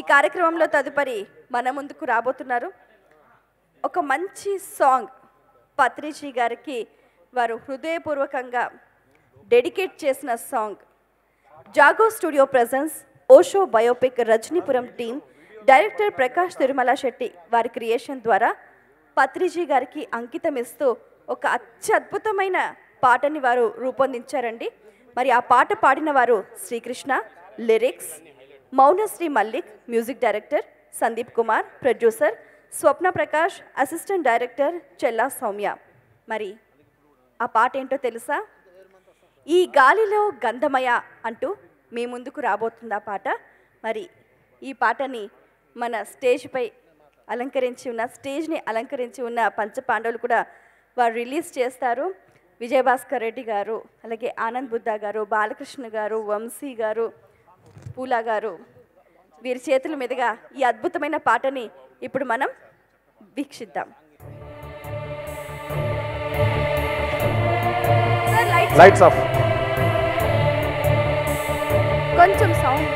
కార్యక్రమంలో తదుపరి మన ముందుకు రాబోతున్నారు ఒక మంచి సాంగ్ పత్రిజీ గారికి వారు హృదయపూర్వకంగా డెడికేట్ చేసిన song Jaago studio presents Osho biopic Rajneeshpuram team director Prakash Tirumala Shetty వారి క్రియేషన్ ద్వారా పత్రిజీ గారికి అంకితం ఇస్తూ ఒక అత్యద్భుతమైన పాటని వారు రూపొందించారండి మరి ఆ పాట పాడిన వారు Srikrishna lyrics Mounasri Mallik music director Sandeep Kumar producer Swapna Prakash assistant director Chella Soumya మరి ఆ పాట ఏంటో తెలుసా ఈ గాలిలో గంధమయ అంటూ మీ ముందుకు రాబోతుంది ఆ పాట మరి ఈ పాటని మన స్టేజ్పై అలంకరించి ఉన్న స్టేజ్ని అలంకరించి ఉన్న పంచపాండవులు కూడా వారు రిలీజ్ చేస్తారు విజయభాస్కర్ రెడ్డి గారు అలాగే ఆనంద్ బుద్ధ గారు బాలకృష్ణ గారు వంశీ గారు పూలా గారు వీరి చేతుల మీదుగా ఈ అద్భుతమైన పాటని ఇప్పుడు మనం వీక్షిద్దాం సార్, లైట్స్ లైట్స్ ఆఫ్ కొంచెం సౌండ్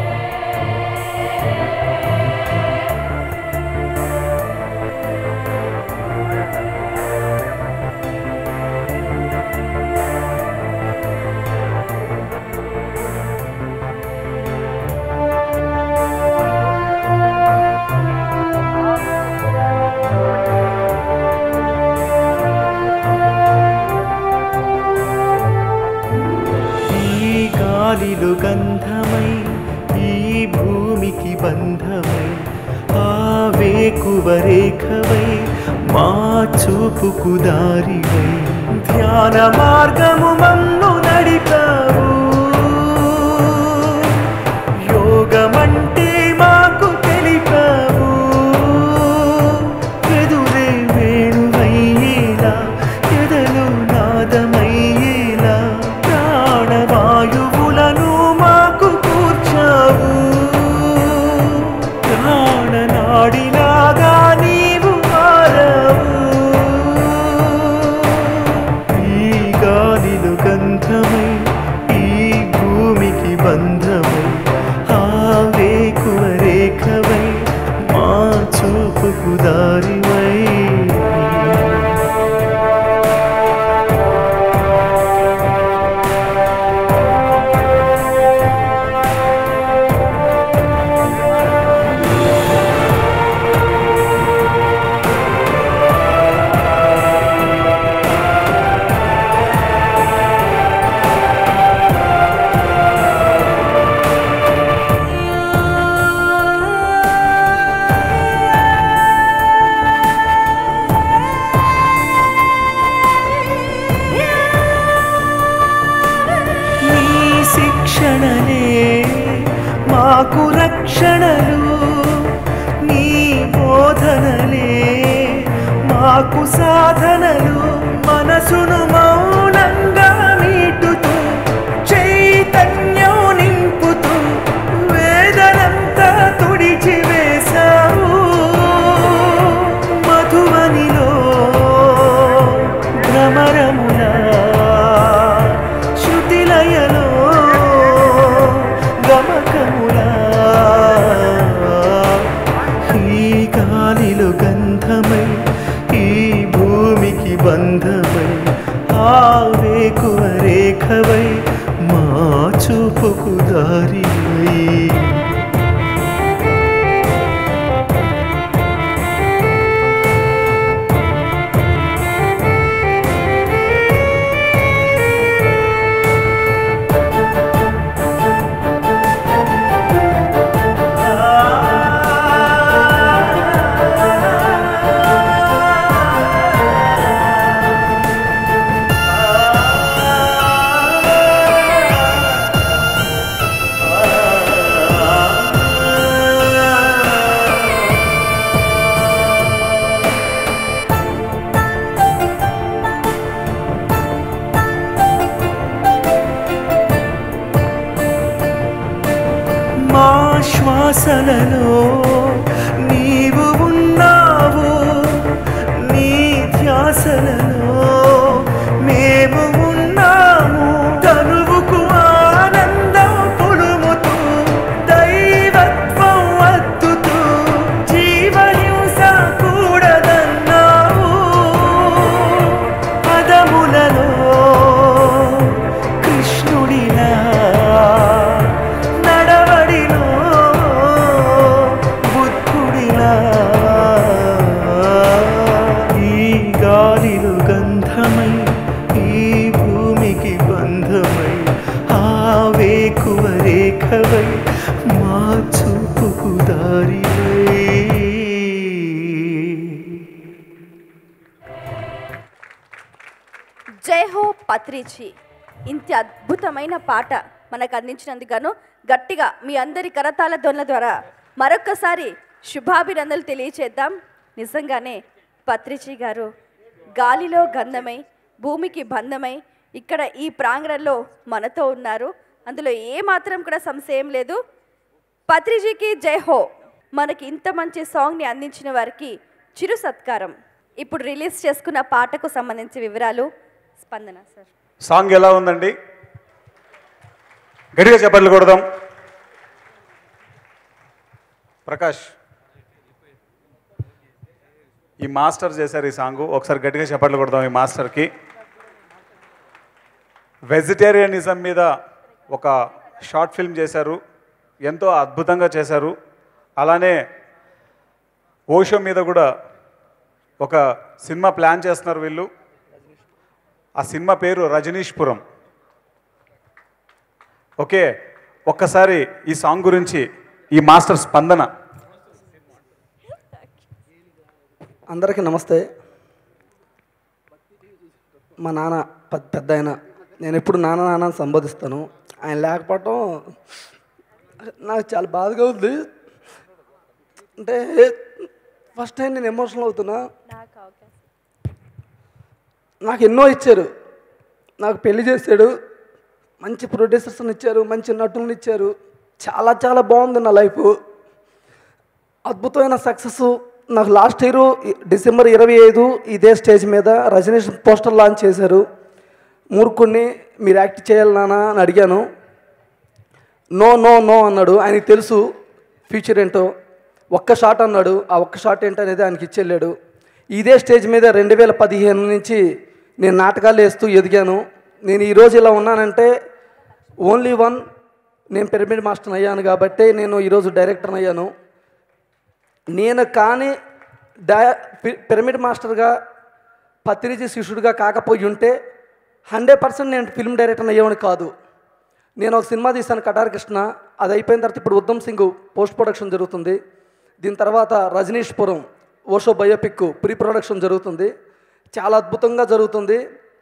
ఈ గాలిలో గంధమై ఈ భూమికి బంధమై ఆ వేకువ రేఖవై మా చూపుకు దారివై ధ్యాన మార్గము మమ్ము నడిపావు యోగమంటే మాకు తెలిపావు ఎదురే వేణువయ్యేలా ఎదలు నాదమయ్యేలా ప్రాణవాయువులను మాకు కూర్చావు ప్రాణనాడిలాగా నీవు మారావు ఈ గాలిలో గంధమై ఈ భూమికి బంధమై ఆ వేకువ రేఖవై మా చూపుకు దారివై నీ శిక్షణలే మాకు రక్షణలు నీ బోధనలే మాకు సాధనలు మనసును మౌనంగా మీటుతూ చైతన్యం నింపుతూ వేదనంతా తుడిచి వేశావు మధువనిలో భ్రమరములా శృతిలయలో గమకములా ఈ గాలిలో గంధమై ఈ భూమికి బంధమై ఆ వేకువ రేఖవై మా చూపుకు దారివై మా శ్వాసలలో నీవు ఉన్నావు నీ ధ్యాసలలో మేము ఉన్నాము తనువుకు ఆనందం పులుముతూ దైవత్వం జై హో పత్రిచి ఇంత అద్భుతమైన పాట మనకు అందించినందుకు గాను గట్టిగా మీ అందరి కరతాల ధ్వనుల ద్వారా మరొక్కసారి శుభాభినందనలు తెలియచేద్దాం నిజంగానే పత్రిచి గారు గాలిలో గంధమై భూమికి బంధమై ఇక్కడ ఈ ప్రాంగణంలో మనతో ఉన్నారు అందులో ఏ మాత్రం కూడా సంశయం లేదు పత్రిజీకి జై హో మనకి ఇంత మంచి సాంగ్ని అందించిన వారికి చిరు సత్కారం ఇప్పుడు రిలీజ్ చేసుకున్న పాటకు సంబంధించి వివరాలు స్పందన సార్ సాంగ్ ఎలా ఉందండి గట్టిగా చెప్పట్లు కొడదాం ప్రకాష్ ఈ మాస్టర్ చేశారు ఈ సాంగ్ ఒకసారి గట్టిగా చెప్పట్లు కొడదాం ఈ మాస్టర్కి వెజిటేరియనిజం మీద ఒక షార్ట్ ఫిల్మ్ చేశారు ఎంతో అద్భుతంగా చేశారు అలానే ఓషో మీద కూడా ఒక సినిమా ప్లాన్ చేస్తున్నారు వీళ్ళు ఆ సినిమా పేరు రజనీష్పురం ఓకే ఒక్కసారి ఈ సాంగ్ గురించి ఈ మాస్టర్ స్పందన అందరికీ నమస్తే మా నాన్న పెద్ద పెద్ద ఆయన నేను ఎప్పుడు నాన్న నాన్న అని సంబోధిస్తాను ఆయన లేకపోవటం నాకు చాలా బాధగా ఉంది అంటే ఫస్ట్ టైం నేను ఎమోషనల్ అవుతున్నా నాకు ఎన్నో ఇచ్చారు నాకు పెళ్లి చేశాడు మంచి ప్రొడ్యూసర్స్ని ఇచ్చారు మంచి నటులను ఇచ్చారు చాలా చాలా బాగుంది నా లైఫ్ అద్భుతమైన సక్సెస్ నాకు లాస్ట్ ఇయర్ డిసెంబర్ ఇరవై ఐదు ఇదే స్టేజ్ మీద రజనీష్ పోస్టర్ లాంచ్ చేశారు మూర్ఖుణ్ణి మీరు యాక్ట్ చేయాలి నాన్న అని అడిగాను నో నో నో అన్నాడు ఆయనకి తెలుసు ఫ్యూచర్ ఏంటో ఒక్క షాట్ అన్నాడు ఆ ఒక్క షాట్ ఏంటనేది ఆయనకి ఇచ్చెళ్ళాడు ఇదే స్టేజ్ మీద రెండు వేల పదిహేను నుంచి నేను నాటకాలు వేస్తూ ఎదిగాను నేను ఈరోజు ఇలా ఉన్నానంటే ఓన్లీ వన్ నేను పిరమిడ్ మాస్టర్ అయ్యాను కాబట్టి నేను ఈరోజు డైరెక్టర్ అయ్యాను నేను కానీ డై పి- పిరమిడ్ మాస్టర్గా పత్రిజీ శిష్యుడిగా కాకపోయి ఉంటే హండ్రెడ్ పర్సెంట్ నేను ఫిల్మ్ డైరెక్టర్ అయ్యేవాడిని కాదు నేను ఒక సినిమా తీశాను కటార్ కృష్ణ అది అయిపోయిన తర్వాత ఇప్పుడు ఉద్దమ్ సింగ్ పోస్ట్ ప్రొడక్షన్ జరుగుతుంది దీని తర్వాత Rajneeshpuram Osho biopic pre production జరుగుతుంది చాలా అద్భుతంగా జరుగుతుంది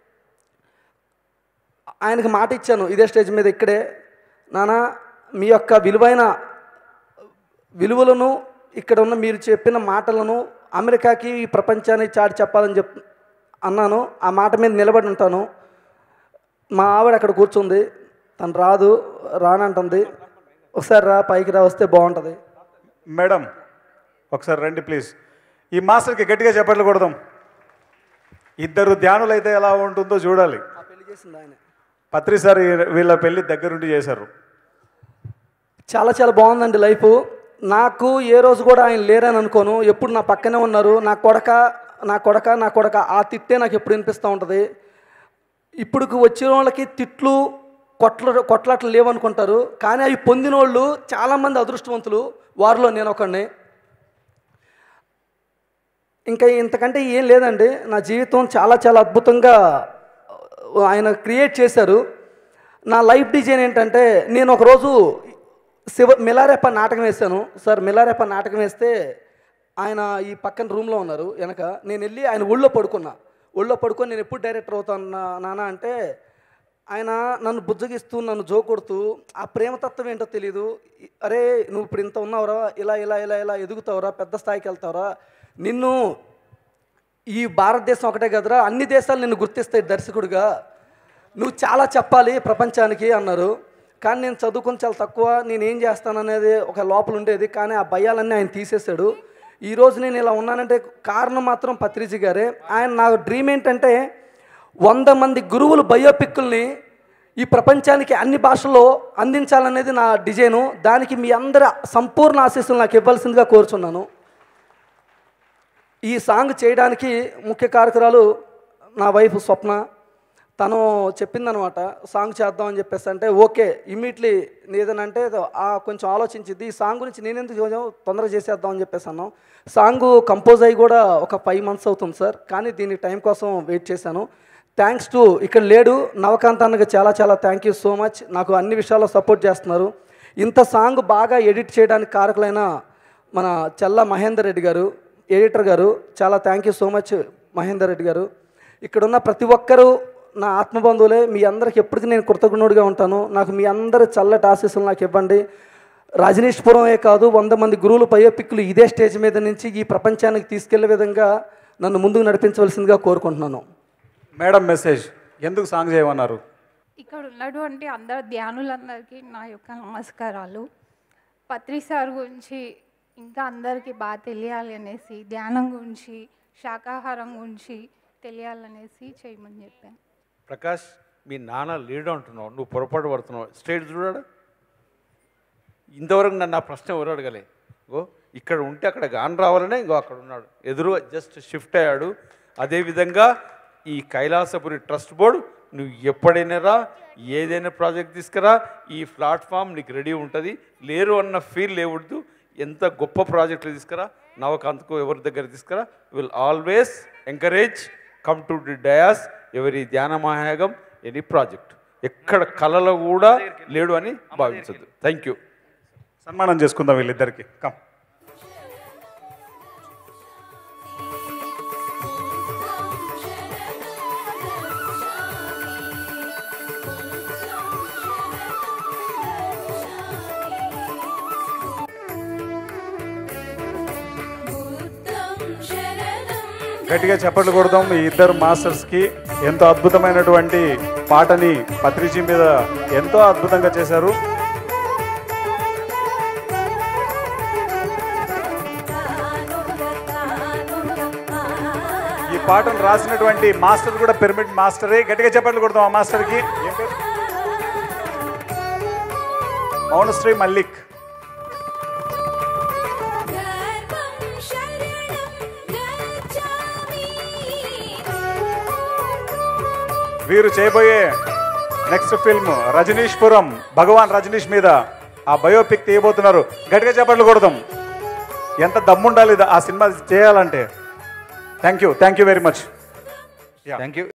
ఆయనకి మాట ఇచ్చాను ఇదే స్టేజ్ మీద ఇక్కడే నాన్న మీ యొక్క విలువైన విలువలను ఇక్కడ ఉన్న మీరు చెప్పిన మాటలను అమెరికాకి ఈ ప్రపంచానికి చాటి చెప్పాలని చెప్ అన్నాను ఆ మాట మీద నిలబడి ఉంటాను మా ఆవిడ అక్కడ కూర్చుంది తను రాదు రానంటుంది ఒకసారి రా పైకి రా వస్తే బాగుంటుంది మేడం ఒకసారి రండి ప్లీజ్ ఈ మాస్టర్కి గట్టిగా చెప్పట్లు కొడదాం ఇద్దరు ధ్యానులు అయితే ఎలా ఉంటుందో చూడాలి ఆ పెళ్లి చేసింది ఆయన పత్రి సార్ ఈ- వీళ్ళ పెళ్లి దగ్గరుండి చేశారు చాలా చాలా బాగుందండి లైఫ్ నాకు ఏ రోజు కూడా ఆయన లేరని అనుకోను ఎప్పుడు నా పక్కనే ఉన్నారు నా కొడక నా కొడక నా కొడక ఆ తిట్టే నాకు ఎప్పుడు వినిపిస్తూ ఉంటుంది ఇప్పుడు వచ్చిన వాళ్ళకి తిట్లు కొట్ల కొట్లాట్లు లేవనుకుంటారు కానీ అవి పొందిన వాళ్ళు చాలామంది అదృష్టవంతులు వారిలో నేను ఒకడిని ఇంకా ఇంతకంటే ఏం లేదండి నా జీవితం చాలా చాలా అద్భుతంగా ఆయన క్రియేట్ చేశారు నా లైఫ్ డిజైన్ ఏంటంటే నేను ఒకరోజు శివ మిలారేప నాటకం వేశాను సార్ మిలారేప నాటకం వేస్తే ఆయన ఈ పక్కన రూమ్లో ఉన్నారు వెనక నేను వెళ్ళి ఆయన ఒళ్ళో పడుకున్నా ఒళ్ళో పడుకొని నేను ఎప్పుడు డైరెక్టర్ అవుతాను నా- నాన్న అంటే ఆయన నన్ను బుజ్జగిస్తూ నన్ను జో కొడుతూ ఆ ప్రేమతత్వం ఏంటో తెలియదు ఇ- అరే నువ్వు ఇప్పుడు ఇంత ఉన్నావురా ఇలా ఇలా ఇలా ఇలా ఎదుగుతావురా పెద్ద స్థాయికి వెళ్తావురా నిన్ను ఈ భారతదేశం ఒకటే కదరా అన్ని దేశాలు నిన్ను గుర్తిస్తాయి దర్శకుడిగా నువ్వు చాలా చెప్పాలి ప్రపంచానికి అన్నారు కానీ నేను చదువుకొని చాలా తక్కువ నేను ఏం చేస్తాననేది ఒక లోపల ఉండేది కానీ ఆ భయాలన్నీ ఆయన తీసేశాడు ఈరోజు నేను ఇలా ఉన్నానంటే కారణం మాత్రం పత్రిజీ గారే ఆయన నా డ్రీమ్ ఏంటంటే వంద మంది గురువులు బయోపిక్కుల్ని ఈ ప్రపంచానికి అన్ని భాషల్లో అందించాలనేది నా డిజైను దానికి మీ అందరి సంపూర్ణ ఆశీస్సులు నాకు ఇవ్వాల్సిందిగా కోరుచున్నాను ఈ సాంగ్ చేయడానికి ముఖ్య కారకురాలు నా వైఫ్ స్వప్న తను చెప్పిందనమాట సాంగ్ చేద్దామని చెప్పేసి అంటే ఓకే ఇమ్మీడియట్లీ ఏదనంటే ఆ కొంచెం ఆలోచించింది ఈ సాంగ్ గురించి నేనెందుకు కొంచెం తొందరగా చేసేద్దామని చెప్పేసి అన్నాం సాంగ్ కంపోజ్ అయ్యి కూడా ఒక ఫైవ్ మంత్స్ అవుతుంది సార్ కానీ దీని టైం కోసం వెయిట్ చేశాను థ్యాంక్స్ టు ఇక్కడ లేడు నవకాంత్ అన్నకి చాలా చాలా థ్యాంక్ యూ సో మచ్ నాకు అన్ని విషయాల్లో సపోర్ట్ చేస్తున్నారు ఇంత సాంగ్ బాగా ఎడిట్ చేయడానికి కారకులైన మన చల్ల మహేందర్ రెడ్డి గారు ఎడిటర్ గారు చాలా thank you so much Mahender Reddy గారు ఇక్కడ ఉన్న ప్రతి ఒక్కరూ నా ఆత్మబంధువులే మీ అందరికి ఎప్పటికీ నేను కృతజ్ఞుడిగా ఉంటాను నాకు మీ అందరి చల్లటి ఆశీస్సులు నాకు ఇవ్వండి రజనీష్పురమే కాదు వంద మంది గురువులు బయోపిక్లు ఇదే స్టేజ్ మీద నుంచి ఈ ప్రపంచానికి తీసుకెళ్లే విధంగా నన్ను ముందుకు నడిపించవలసిందిగా కోరుకుంటున్నాను మేడం మెసేజ్ ఎందుకు సాంగ్ చేయమన్నారు ఇక్కడ ఉన్నటువంటి అందరు ధ్యానులందరికీ నా యొక్క నమస్కారాలు పత్రి సార్ గురించి ఇంకా అందరికీ బాగా తెలియాలి అనేసి ధ్యానం గురించి శాకాహారం గురించి తెలియాలనేసి చేయమని చెప్పాను ప్రకాష్ మీ నాన్న లేడు అంటున్నావు నువ్వు పొరపాటు పడుతున్నావు స్ట్రేట్ చూడాడు ఇంతవరకు నన్ను ఆ ప్రశ్న ఎవరు అడగలే గో ఇక్కడ ఉంటే అక్కడ గాన్ రావాలనే ఇంకో అక్కడ ఉన్నాడు ఎదురుగా జస్ట్ షిఫ్ట్ అయ్యాడు అదేవిధంగా ఈ కైలాసపురి ట్రస్ట్ బోర్డు నువ్వు ఎప్పుడైనా రా ఏదైనా ప్రాజెక్ట్ తీసుకురా ఈ ప్లాట్ఫామ్ నీకు రెడీ ఉంటుంది లేరు అన్న ఫీల్ లేవద్దు ఎంత గొప్ప ప్రాజెక్టులు తీసుకురా నవకాంత్కు ఎవరి దగ్గర తీసుకురా will always encourage come to the dais ఎవరి ధ్యాన మహాయాగం ఎనీ ప్రాజెక్ట్ ఎక్కడ కళలో కూడా లేడు అని భావించద్దు థ్యాంక్ యూ సన్మానం చేసుకుందాం వీళ్ళిద్దరికి కమ్ గట్టిగా చప్పట్లు కొడదాం ఈ ఇద్దరు మాస్టర్స్కి ఎంతో అద్భుతమైనటువంటి పాటని పత్రిజీ మీద ఎంతో అద్భుతంగా చేశారు ఈ పాటను రాసినటువంటి మాస్టర్ కూడా పిరమిడ్ మాస్టరే గట్టిగా చప్పట్లు కొడదాం ఆ మాస్టర్కి ఏం పేరు? మౌనశ్రీ మల్లిక్ వీరు చేయబోయే నెక్స్ట్ ఫిల్మ్ రజనీష్పురం భగవాన్ రజనీష్ మీద ఆ బయోపిక్ తీయబోతున్నారు గట్టిగా చెప్పట్లు కొడదాం ఎంత దమ్ముండాలి ఆ సినిమా చేయాలంటే thank you thank you very much thank you